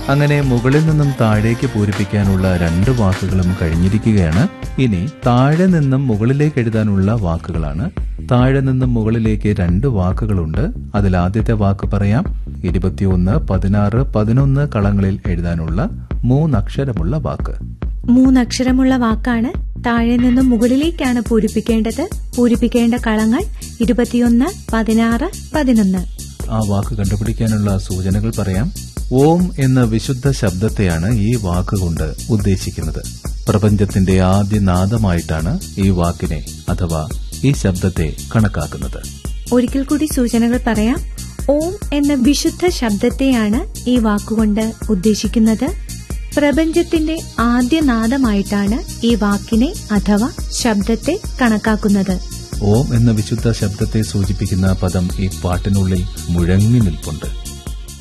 അങ്ങനെ മുകളിൽ നിന്നും താഴേക്ക് പൂരിപ്പിക്കാനുള്ള രണ്ട് വാക്കുകളും കഴിഞ്ഞിരിക്കുകയാണ് ഇനി താഴെ നിന്നും മുകളിലേക്ക് എഴുതാനുള്ള വാക്കുകളാണ് താഴെ നിന്നും മുകളിലേക്ക് രണ്ട് വാക്കുകളുണ്ട് അതിൽ ആദ്യത്തെ വാക്ക് പറയാം ഇരുപത്തിയൊന്ന് പതിനാറ് പതിനൊന്ന് കളങ്ങളിൽ എഴുതാനുള്ള മൂന്നക്ഷരമുള്ള വാക്ക് മൂന്നക്ഷരമുള്ള വാക്കാണ് താഴെ നിന്നും മുകളിലേക്കാണ് പൂരിപ്പിക്കേണ്ടത് പൂരിപ്പിക്കേണ്ട കളങ്ങൾ ഇരുപത്തിയൊന്ന് പതിനാറ് പതിനൊന്ന് ആ വാക്ക് കണ്ടുപിടിക്കാനുള്ള സൂചനകൾ പറയാം ഓം എന്ന വിശുദ്ധ ശബ്ദത്തെയാണ് ഈ വാക്കുകൊണ്ട് ഉദ്ദേശിക്കുന്നത് പ്രപഞ്ചത്തിന്റെ ആദ്യ നാദമായിട്ടാണ് ഈ വാക്കിനെ അഥവാ ഈ ശബ്ദത്തെ കണക്കാക്കുന്നത് ഒരിക്കൽ കൂടി സൂചനകൾ പറയാം ഓം എന്ന വിശുദ്ധ ശബ്ദത്തെയാണ് ഈ വാക്കുകൊണ്ട് ഉദ്ദേശിക്കുന്നത് പ്രപഞ്ചത്തിന്റെ ആദ്യ നാദമായിട്ടാണ് ഈ വാക്കിനെ അഥവാ ശബ്ദത്തെ കണക്കാക്കുന്നത് ഓം എന്ന വിശുദ്ധ ശബ്ദത്തെ സൂചിപ്പിക്കുന്ന പദം ഈ പാട്ടിനുള്ളിൽ മുഴങ്ങി നിൽപ്പുണ്ട്